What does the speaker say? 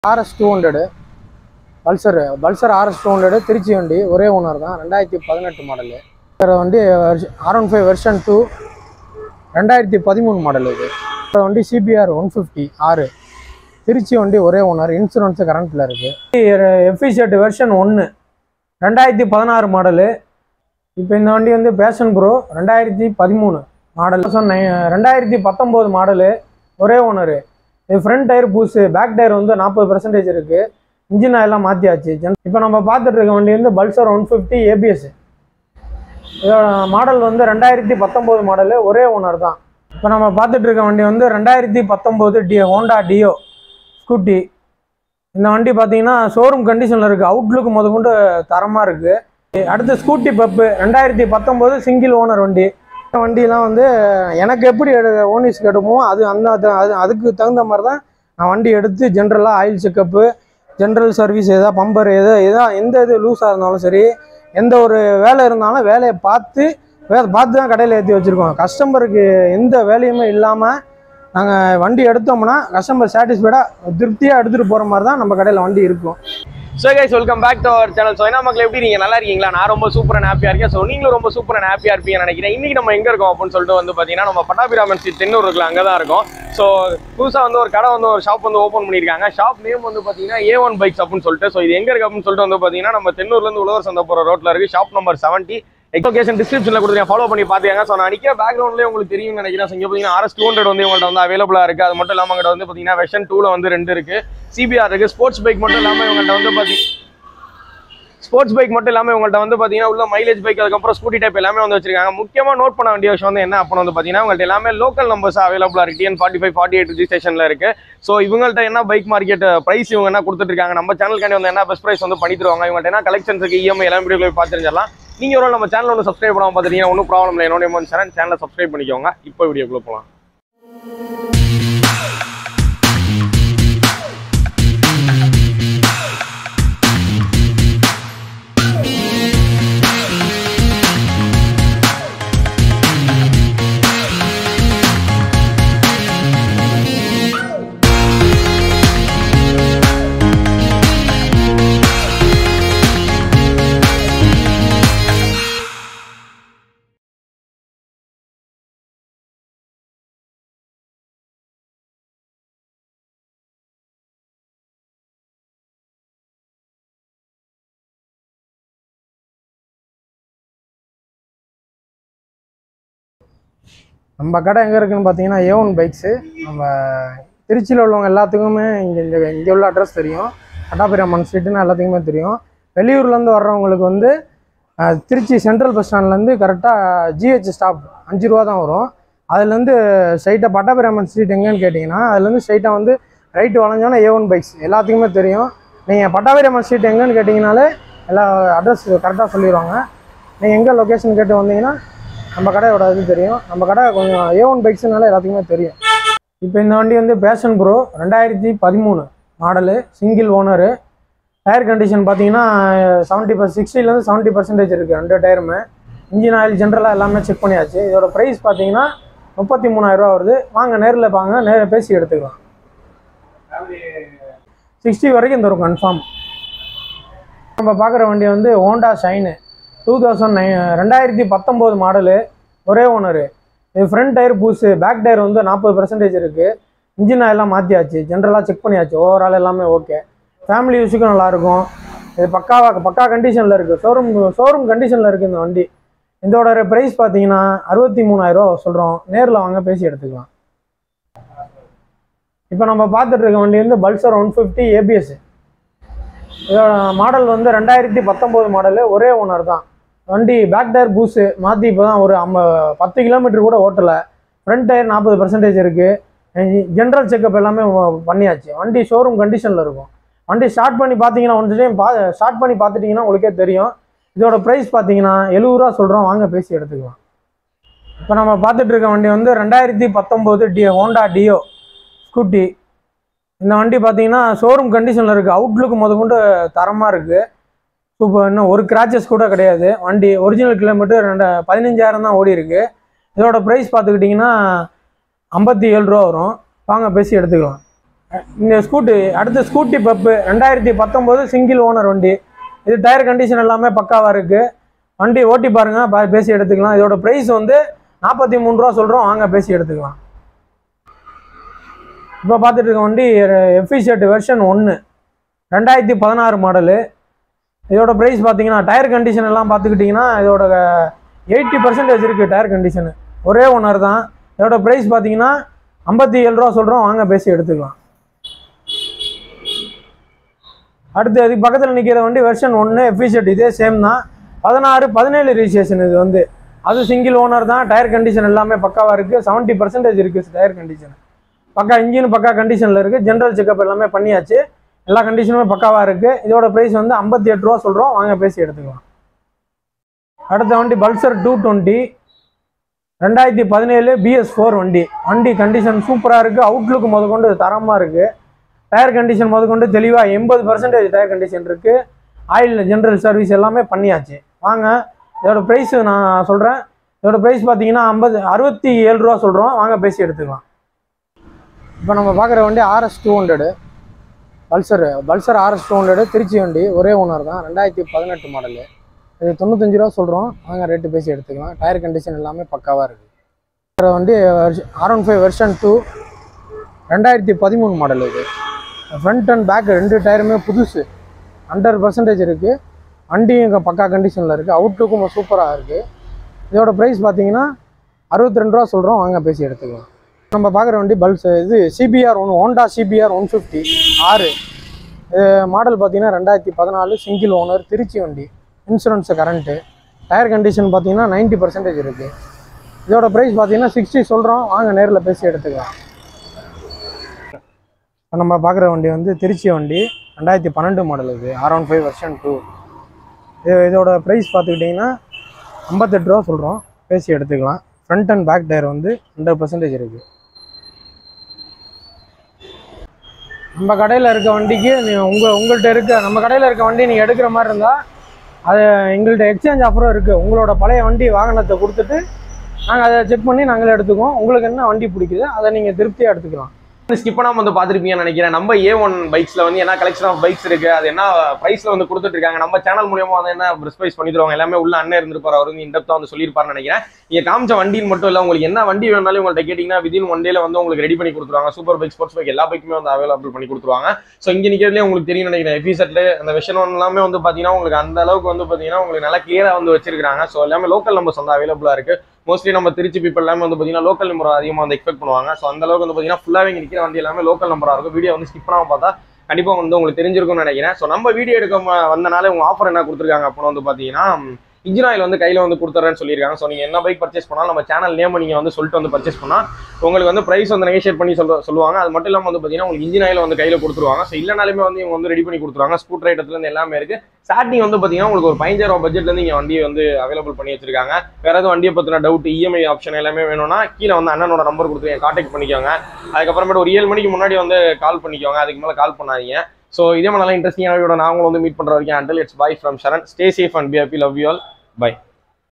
RS two hundred Pulsar Pulsar RS two hundred Trichy வண்டி ஒரே owner தான் ரெண்டாயிரத்தி பதினெட்டு மாடலு வேறு வண்டி R one five version two ரெண்டாயிரத்தி பதிமூணு மாடல் இது அப்புறம் வண்டி சிபிஆர் ஒன் ஃபிஃப்டி ஆறு திருச்சி வண்டி ஒரே ஓனர் இன்சூரன்ஸு கரண்ட்டில் இருக்குது எஃபிஷெட் வெர்ஷன் ஒன்று ரெண்டாயிரத்தி பதினாறு மாடலு இப்போ இந்த வண்டி வந்து பேஷன் ப்ரோ ரெண்டாயிரத்தி பதிமூணு மாடல் ரெண்டாயிரத்தி பத்தொம்போது மாடலு ஒரே ஓனரு இது ஃப்ரண்ட் டயர் பூஸு பேக் டயர் வந்து நாற்பது பர்சன்டேஜ் இருக்குது இன்ஜின் எல்லாம் மாற்றியாச்சு இப்போ நம்ம பார்த்துட்டு இருக்க வண்டி வந்து பல்சர் ஒன் ஃபிஃப்டி ஏபிஎஸ் இதோட மாடல் வந்து ரெண்டாயிரத்தி பத்தொம்போது மாடலு ஒரே ஓனர் தான் இப்போ நம்ம பார்த்துட்டு இருக்க வண்டி வந்து ரெண்டாயிரத்தி பத்தொம்போது டி ஹோண்டா டியோ ஸ்கூட்டி இந்த வண்டி பார்த்தீங்கன்னா ஷோரூம் கண்டிஷனில் இருக்குது அவுட்லுக் முதற்கொண்டு தரமாக இருக்குது அடுத்து ஸ்கூட்டி பப்பு ரெண்டாயிரத்தி பத்தொம்போது சிங்கிள் ஓனர் வண்டி இந்த வண்டியெலாம் வந்து எனக்கு எப்படி ஓனிஸ் எடுமோ அது அந்த அது- அது அதுக்கு தகுந்த மாதிரி தான் நான் வண்டி எடுத்து ஜென்ரலாக ஆயில் செக்கப்பு ஜென்ரல் சர்வீஸ் எதாவது பம்பர் எதோ எதா எந்த இது லூஸாக இருந்தாலும் சரி எந்த ஒரு வேலை இருந்தாலும் வேலையை பார்த்து வேலை பார்த்து தான் கடையில் ஏற்றி வச்சுருக்கோம் கஸ்டமருக்கு எந்த வேலையுமே இல்லாமல் நாங்கள் வண்டி எடுத்தோம்னா கஸ்டமர் சாட்டிஸ்ஃபைடாக திருப்தியாக எடுத்துகிட்டு போகிற மாதிரி தான் நம்ம கடையில் வண்டி இருக்கும் so guys welcome back to our channel so என்ன மக்கள் எப்படி நீங்கள் நல்லா இருக்கீங்களா நான் ரொம்ப சூப்பராக ஹாப்பியாக இருக்கேன் ஸோ நீங்களும் ரொம்ப சூப்பராக ஹாப்பியாக இருப்பீங்கன்னு நினைக்கிறேன் இன்றைக்கி நம்ம எங்கே இருக்கோம் அப்படின்னு சொல்லிட்டு வந்து பார்த்தீங்கன்னா நம்ம பட்டாபிராமன் ஸ்ட்ரீட் தென்னூர் இருக்குல்ல அங்கே தான் இருக்கோம் ஸோ புதுசாக வந்து ஒரு கடை வந்து ஒரு ஷாப் வந்து ஓப்பன் பண்ணியிருக்காங்க ஷாப் நேம் வந்து பார்த்தீங்கன்னா ஏ ஒன் பைக்ஸ் அப்படின்னு சொல்லிட்டு ஸோ இது எங்கே இருக்குது அப்படின்னு சொல்லிட்டு வந்து பார்த்தீங்கன்னா நம்ம தென்னூர்லேருந்து உழவர் சந்தை போகிற ரோட்டில் இருக்குது ஷாப் நம்பர் செவன்ட்டி லொகேஷன் டிஸ்கிரிப்ஷனில் கொடுத்துருக்கேன் ஃபாலோ பண்ணி பார்த்துக்கங்க ஸோ நான் நிற்கிற பேக்ரவுண்ட்லேயே உங்களுக்கு தெரியும்னு நினைக்கிறேன் ஸோ இங்கே பார்த்தீங்கன்னா ஆர்எஸ் டூ ஹண்ட்ரட் வந்து உங்கள்ட்ட வந்து அவைலபிளாக இருக்குது அது மட்டும் இல்லாமல் உங்கள்கிட்ட வந்து பார்த்தீங்கன்னா வெர்ஷன் டூவில் வந்து ரெண்டு இருக்குது சிபிஆர் இருக்குது ஸ்போர்ட்ஸ் பைக் மட்டும் இல்லாமல் இவங்கள்ட்ட வந்து பார்த்தீங்கன்னா ஸ்போர்ட்ஸ் பைக் மட்டும் இல்லாமல் உங்கள்ட்ட வந்து பார்த்தீங்கன்னா உள்ள மைலேஜ் பைக் அதுக்கப்புறம் ஸ்கூட்டி டைப் எல்லாமே வந்து வச்சிருக்காங்க முக்கியமாக நோட் பண்ண வேண்டிய விஷயம் வந்து என்ன அப்படின்னு வந்து பார்த்தீங்கன்னா உங்கள்ட்ட எல்லாமே லோக்கல் நம்பர்ஸ் அவைலபிளாக இருக்கு TN forty five forty eight ரிஜிஸ்ட்ரேஷனில் இருக்கு ஸோ இவங்கள்ட்ட என்ன பைக் மார்க்கெட் ப்ரைஸ் இவங்க என்ன கொடுத்துட்டு இருக்காங்க நம்ம சேனலுக்காண்டி வந்து என்ன பெஸ்ட் ப்ரைஸ் வந்து பண்ணி தருவாங்க இவங்கள்ட்ட என்ன கலெக்ஷன்ஸ் இருக்கு இஎம்ஐ எல்லாம் வீடியோ போய் பார்த்துருந்துடலாம் நீங்கள் ஒரு நம்ம சேனல் ஒன்று சப்ஸ்கிரைப் பண்ணாமல் பார்த்துட்டீங்கன்னா ஒன்றும் ப்ராப்ளம் இல்லை என்னோட மோன் சேனல் சேனலை சப்ஸ்கிரைப் பண்ணிக்கோங்க இப்போ வீடியோக்குள்ளே போகலாம் நம்ம கடை எங்கே இருக்குன்னு பார்த்தீங்கன்னா ஏ ஒன் பைக்ஸு நம்ம திருச்சியில் உள்ளவங்க எல்லாத்துக்குமே இங்கே இந்த இங்கே உள்ள அட்ரஸ் தெரியும் பட்டாபிராமன் ஸ்ட்ரீட்டுன்னு எல்லாத்துக்குமே தெரியும் வெளியூர்லேருந்து வர்றவங்களுக்கு வந்து அஹ், திருச்சி சென்ட்ரல் பஸ் ஸ்டாண்ட்லேருந்து கரெக்டாக ஜிஹெச் ஸ்டாப் அஞ்சு ரூபா தான் வரும் அதுலேருந்து ஸ்ட்ரைட்டாக பட்டாபிராமன் ஸ்ட்ரீட் எங்கேன்னு கேட்டிங்கன்னா அதுலேருந்து ஸ்ட்ரைட்டாக வந்து ரைட்டு வளைஞ்சோன்னா ஏ ஒன் பைக்ஸ் எல்லாத்துக்குமே தெரியும் நீங்கள் பட்டாபிராமன் ஸ்ட்ரீட் எங்கேன்னு கேட்டிங்கனாலே எல்லா அட்ரஸ் கரெக்டாக சொல்லிடுவாங்க நீங்கள் எங்கே லொக்கேஷன் கேட்டு வந்தீங்கன்னா நம்ம கடையோட இது தெரியும் நம்ம கடை கொஞ்சம் ஏ ஒன் பைக்ஸ்னால எல்லாத்துக்குமே தெரியும் இப்போ இந்த வண்டி வந்து பேஷன் ப்ரோ ரெண்டாயிரத்தி பதிமூணு model single owner tyre condition பார்த்தீங்கன்னா செவன்ட்டி பர் சிக்ஸ்டிலேருந்து செவன்ட்டி பர்சன்டேஜ் இருக்குது ரெண்டு டயருமே இன்ஜின் ஆயில் ஜென்ரலாக எல்லாமே செக் பண்ணியாச்சு இதோட ப்ரைஸ் பார்த்தீங்கன்னா முப்பத்தி மூணாயிரரூவா வருது வாங்க நேரில் வாங்க நேரில் பேசி எடுத்துக்கலாம் சிக்ஸ்டி வரைக்கும் இந்த ஒரு கன்ஃபார்ம் நம்ம பார்க்குற வண்டி வந்து Honda Shine two thousand nine ரெண்டாயிரத்தி பத்தொம்போது மாடலு ஒரே ஓனரு இது ஃப்ரண்ட் டயர் பூஸு பேக் டயர் வந்து நாற்பது பர்சன்டேஜ் இருக்குது இன்ஜின் எல்லாம் மாற்றியாச்சு ஜென்ரலாக செக் பண்ணியாச்சு ஓவரால் எல்லாமே ஓகே ஃபேமிலி யூஸுக்கும் நல்லாயிருக்கும் இது பக்காவாக பக்கா கண்டிஷனில் இருக்குது ஷோரூம் ஷோரூம் கண்டிஷனில் இருக்குது இந்த வண்டி இதோட ப்ரைஸ் பார்த்தீங்கன்னா அறுபத்தி மூணாயிரரூவா சொல்கிறோம் நேரில் வாங்க பேசி எடுத்துக்கலாம் இப்போ நம்ம பார்த்துட்டு இருக்க வண்டி வந்து பல்சர் ஒன் ஃபிஃப்டி ஏபிஎஸ் இதோட மாடல் வந்து ரெண்டாயிரத்தி பத்தொம்போது மாடலு ஒரே ஓனர் தான் வண்டி பேக் டயர் பூஸு மாற்றி இப்போ தான் ஒரு ஐம்ப பத்து கிலோமீட்டர் கூட ஓட்டலை ஃப்ரண்ட் டயர் நாற்பது பர்சன்டேஜ் இருக்குது ஜென்ரல் செக்கப் எல்லாமே வ- பண்ணியாச்சு வண்டி ஷோரூம் கண்டிஷனில் இருக்கும் வண்டி ஸ்டார்ட் பண்ணி பார்த்தீங்கன்னா ஒன் டைம் பா ஸ்டார்ட் பண்ணி பார்த்துட்டிங்கன்னா உங்களுக்கே தெரியும் இதோட ப்ரைஸ் பார்த்தீங்கன்னா எழுபது ரூபா சொல்கிறோம் வாங்க பேசி எடுத்துக்கலாம் இப்போ நம்ம பார்த்துட்டு இருக்க வண்டி வந்து ரெண்டாயிரத்தி பத்தொம்போது டி ஹோண்டா டியோ ஸ்கூட்டி இந்த வண்டி பார்த்தீங்கன்னா ஷோரூம் கண்டிஷனில் இருக்குது அவுட்லுக் முதற்கொண்டு தரமாக இருக்குது சூப்பர் இன்னும் ஒரு கிராச்சஸ் கூட கிடையாது வண்டி ஒரிஜினல் கிலோமீட்டர் ரெண்டு பதினஞ்சாயிரம் தான் ஓடி இருக்கு இதோட ப்ரைஸ் பார்த்துக்கிட்டிங்கன்னா ஐம்பத்தி ஏழு ரூபா வரும் வாங்க பேசி எடுத்துக்கலாம் இந்த ஸ்கூட்டி அடுத்து ஸ்கூட்டி பப்பு ரெண்டாயிரத்தி பத்தொம்போது சிங்கிள் ஓனர் வண்டி இது டயர் கண்டிஷன் எல்லாமே பக்காவாக இருக்குது வண்டி ஓட்டி பாருங்க பா- பேசி எடுத்துக்கலாம் இதோட ப்ரைஸ் வந்து நாற்பத்தி மூணு ரூபா சொல்கிறோம் வாங்க பேசி எடுத்துக்கலாம் இப்போ பார்த்துட்டு இருக்க வண்டி எஃபிஷியட் வெர்ஷன் ஒன்று ரெண்டாயிரத்தி பதினாறு மாடலு இதோட ப்ரைஸ் பார்த்தீங்கன்னா டயர் கண்டிஷன் எல்லாம் பார்த்துக்கிட்டிங்கன்னா இதோட எயிட்டி பர்சன்டேஜ் இருக்குது டயர் கண்டிஷனு ஒரே ஓனர் தான் இதோட ப்ரைஸ் பார்த்தீங்கன்னா ஐம்பத்தி ஏழு ரூபா சொல்கிறோம் வாங்க பேசி எடுத்துக்கலாம் அடுத்து அதுக்கு பக்கத்தில் நிற்கிற வண்டி வெர்ஷன் ஒன்று எஃபிஷியட் இதே சேம் தான் பதினாறு பதினேழு ரிஜிஸ்ட்ரேஷன் இது வந்து அது சிங்கிள் ஓனர் தான் டயர் கண்டிஷன் எல்லாமே பக்காவாக இருக்குது செவன்ட்டி பர்சன்டேஜ் இருக்குது டயர் கண்டிஷன் பக்கா இன்ஜின் பக்கா கண்டிஷனில் இருக்குது ஜென்ரல் செக்அப் எல்லாமே பண்ணியாச்சு எல்லா கண்டிஷனுமே பக்காவாக இருக்குது இதோட ப்ரைஸ் வந்து ஐம்பத்தி எட்டு ரூபா சொல்கிறோம் வாங்க பேசி எடுத்துக்கலாம் அடுத்த வண்டி பல்சர் டூ டுவெண்ட்டி ரெண்டாயிரத்தி பதினேழு பிஎஸ் ஃபோர் வண்டி வண்டி கண்டிஷன் சூப்பராக இருக்குது அவுட்லுக் முதற்கொண்டு தரமாக இருக்குது டயர் கண்டிஷன் முதற்கொண்டு தெளிவாக எண்பது பர்சன்டேஜ் டயர் கண்டிஷன் இருக்குது ஆயில் ஜென்ரல் சர்வீஸ் எல்லாமே பண்ணியாச்சு வாங்க இதோட ப்ரைஸ் நான் சொல்கிறேன் இதோட ப்ரைஸ் பார்த்தீங்கன்னா ஐம்பது அறுபத்தி ஏழு ரூபா சொல்கிறோம் வாங்க பேசி எடுத்துக்கலாம் இப்போ நம்ம பார்க்குற வண்டி RS two hundred Pulsar Pulsar RS two hundred Trichy வண்டி ஒரே ஓனர் தான் ரெண்டாயிரத்தி பதினெட்டு மாடலு இது தொண்ணூத்தஞ்சு ரூபா சொல்கிறோம் வாங்க ரேட்டு பேசி எடுத்துக்கலாம் டயர் கண்டிஷன் எல்லாமே பக்காவாக இருக்குது வண்டி R one five version two ரெண்டாயிரத்தி பதிமூணு மாடல் இது ஃப்ரண்ட் அண்ட் பேக் ரெண்டு டயருமே புதுசு ஹண்ட்ரட் பர்சன்டேஜ் இருக்குது வண்டியும் இங்கே பக்கா கண்டிஷனில் இருக்குது அவுட்லுக்கும் சூப்பராக இருக்குது இதோட ப்ரைஸ் பார்த்தீங்கன்னா அறுபத்தி ரெண்டு ரூபா சொல்கிறோம் வாங்க பேசி எடுத்துக்கலாம் நம்ம பார்க்குற வண்டி பல்ஸ் இது CBR one Honda CBR one fifty ஆறு இது மாடல் பார்த்தீங்கன்னா ரெண்டாயிரத்தி பதினாலு சிங்கிள் ஓனர் திருச்சி வண்டி இன்சூரன்ஸு கரண்ட்டு டயர் கண்டிஷன் பார்த்தீங்கன்னா நைன்ட்டி பர்சன்டேஜ் இருக்குது இதோட ப்ரைஸ் பார்த்தீங்கன்னா சிக்ஸ்டி சொல்கிறோம் வாங்க நேரில் பேசி எடுத்துக்கலாம் இப்போ நம்ம பார்க்குற வண்டி வந்து திருச்சி வண்டி ரெண்டாயிரத்தி பன்னெண்டு மாடல் இது R one five version two இது இதோட ப்ரைஸ் பார்த்துக்கிட்டிங்கன்னா ஐம்பத்தெட்டு ரூபா சொல்கிறோம் பேசி எடுத்துக்கலாம் ஃப்ரண்ட் அண்ட் பேக் டயர் வந்து ஹண்ட்ரட் பர்சன்டேஜ் இருக்குது நம்ம கடையில் இருக்க வண்டிக்கு நீ உங்கள் உங்கள்கிட்ட இருக்க நம்ம கடையில் இருக்க வண்டி நீங்கள் எடுக்கிற மாதிரி இருந்தால் அது எங்கள்கிட்ட எக்ஸ்சேஞ்ச் ஆஃபரும் இருக்குது உங்களோட பழைய வண்டி வாகனத்தை கொடுத்துட்டு நாங்கள் அதை செக் பண்ணி நாங்களே எடுத்துக்குவோம் உங்களுக்கு என்ன வண்டி பிடிக்குதோ அதை நீங்கள் திருப்தியாக எடுத்துக்கலாம் ஸ்கிப் பண்ணாம வந்து பார்த்துருப்பீங்கன்னு நினைக்கிறேன் நம்ம ஏ ஒன் பைக்ஸ்ல வந்து என்ன கலெக்ஷன் ஆஃப் பைக்ஸ் இருக்கு அது என்ன பிரைஸ்ல வந்து கொடுத்துட்டு இருக்காங்க நம்ம சேனல் மூலியமா வந்து என்ன ப்ரிஸ்பைஸ் பண்ணி தருவாங்க எல்லாமே உள்ள அண்ணன் இருந்திருப்பாரு அவர் வந்து இன்டெப்தா வந்து சொல்லியிருப்பாருன்னு நினைக்கிறேன் நீங்க காமிச்ச வண்டின்னு மட்டும் இல்ல உங்களுக்கு என்ன வண்டி வேணாலும் உங்கள்ட்ட கேட்டீங்கன்னா விதின் ஒன் டேல வந்து உங்களுக்கு ரெடி பண்ணி கொடுத்துருவாங்க சூப்பர் பைக் ஸ்போர்ட்ஸ் பைக் எல்லா பைக்குமே வந்து அவைலபிள் பண்ணி கொடுத்துருவாங்க ஸோ இங்க நிக்கிறதுலேயே உங்களுக்கு தெரியும் நினைக்கிறேன் எஃபிசெட்ல அந்த விஷயம் எல்லாமே வந்து பாத்தீங்கன்னா உங்களுக்கு அந்த அளவுக்கு வந்து பாத்தீங்கன்னா உங்களுக்கு நல்லா கிளியரா வந்து வச்சிருக்காங்க ஸோ எல்லாமே லோக்கல் நம்பர்ஸ் வந்து அவைலபிளா இருக்கு மோஸ்ட்லி நம்ம திருச்சி பீப்பிள் எல்லாமே வந்து பாத்தீங்கன்னா லோக்கல் நம்பர் அதிகமாக வந்து எக்ஸ்பெக்ட் பண்ணுவாங்க ஸோ அந்த அளவுக்கு வந்து பாத்தீங்கன்னா ஃபுல்லாவே இங்க நிக்கிற வண்டி எல்லாமே லோக்கல் நம்பரா இருக்கும் வீடியோ வந்து ஸ்கிப் பண்ணாம பார்த்தா கண்டிப்பா வந்து உங்களுக்கு தெரிஞ்சிருக்கும்னு நினைக்கிறேன் ஸோ நம்ம வீடியோ எடுக்க ம- வந்தனால உங்க ஆஃபர் என்ன கொடுத்துருக்காங்க அப்படின்னு வந்து பாத்தீங்கன்னா இன்ஜின் ஆயில் வந்து கையில வந்து கொடுத்துறேன்னு சொல்லியிருக்காங்க ஸோ நீங்க என்ன பைக் பர்ச்சேஸ் பண்ணாலும் நம்ம சேனல் நேம் நீங்க வந்து சொல்லிட்டு வந்து பர்ச்சேஸ் பண்ணா உங்களுக்கு வந்து பிரைஸ் வந்து நெகோஷியேட் பண்ணி சொல்ல சொல்லுவாங்க அது மட்டும் இல்லாம வந்து பாத்தீங்கன்னா உங்களுக்கு இன்ஜின் ஆயில் வந்து கையில கொடுத்துருவாங்க ஸோ இல்லைனாலுமே வந்து இவங்க வந்து ரெடி பண்ணி கொடுத்துருவாங்க ஸ்கூட்டர் ஐட்டத்துல இருந்து எல்லாமே இருக்கு ஸ்டார்டிங் வந்து பாத்தீங்கன்னா உங்களுக்கு ஒரு பதினஞ்சாயிரம் ரூபாய் பட்ஜெட்ல இருந்து இங்க வண்டியை வந்து அவைலபிள் பண்ணி வச்சிருக்காங்க வேற எதுவும் வண்டியை பத்தின டவுட் இஎம்ஐ ஆப்ஷன் எல்லாமே வேணும்னா கீழே வந்து அண்ணனோட நம்பர் கொடுத்துருக்கேன் கான்டாக்ட் பண்ணிக்கோங்க அதுக்கப்புறமேட்டு ஒரு ஏழு மணிக்கு முன்னாடி வந்து கால் பண்ணிக்கோங்க அதுக்கு மேலே கால் பண்ணாதீங்க ஸோ இதே மாதிரி நல்லா இன்ட்ரெஸ்டிங்கான வீடியோ நாங்களும் வந்து மீட் பண்ற வரைக்கும் until it's bye from Sharan stay safe and be happy love you all by